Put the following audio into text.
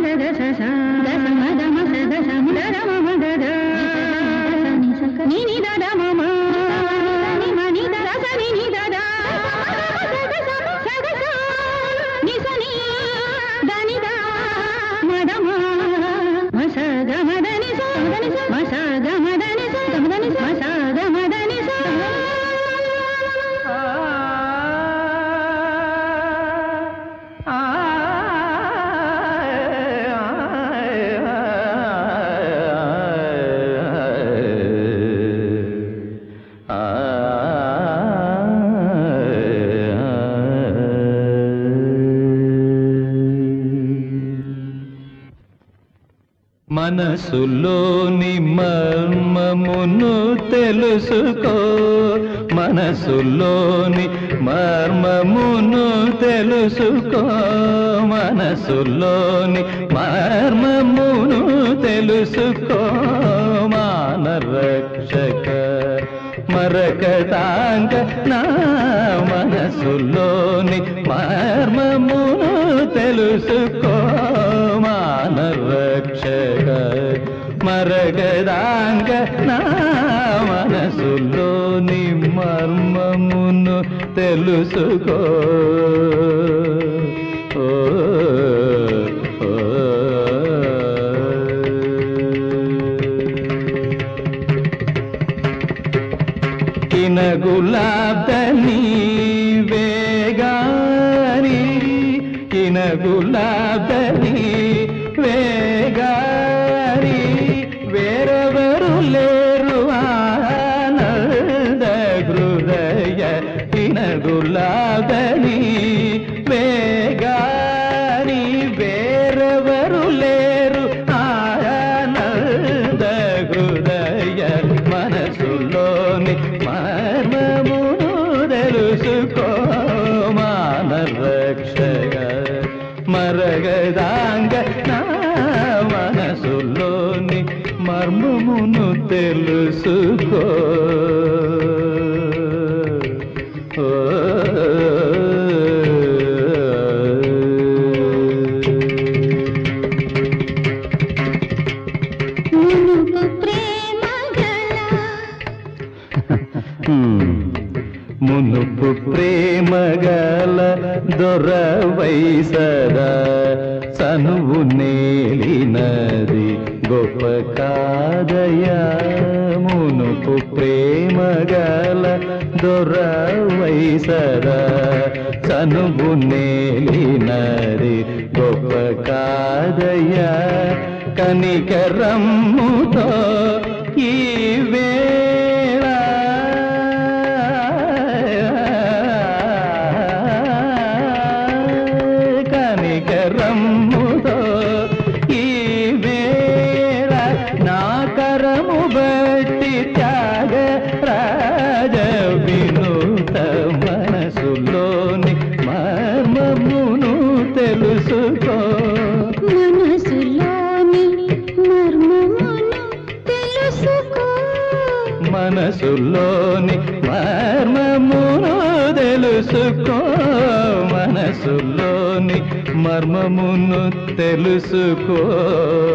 మనసులోని మర్మమును తెలుసుకో మనసులోని మర్మమును తెలుసుకో మనసులోని మర్మమును తెలుసుకో మానరక్షక మరకతాంగ నా మనసులోని మర్మమును తెలుసుకో మానరక్షక మరగదాంగ నా మనసులోని మర్మమును తెలుసుకో ఓ, ఓ, కిన గులాబ్దని వేగాని కిన గులాబ్దని వేగాని వేరెవరు లేరు ఆనంద హృదయ కిన గులాబ్దని వేగాని వేరెవరు లేరు ఆనంద హృదయ మనసులోని మర్మమును తెలుసుకో మానరక్షక మరగదాంగ నా మనసులోని మర్మమును తెలుసుకో ఓ మునుపు ప్రేమ గల మునుపు ప్రేమగల దొరవై సదా చనువు నేలినది గొప్ప కాదయా మునుపు ప్రేమగల దొరవై సదా చనువు నేలినది గొప్ప కాదయా కనికరమ్ముతో ఈ వేళ కనికరమ్ముతో ఈ వేళ నా కరము బట్టి త్యాగ రాజ వినూత మనసులోని మర్మమును తెలుసుకో మనసులోని మర్మమును తెలుసుకో మనసులోని మర్మమును తెలుసుకో మనసులోని మర్మమును తెలుసుకో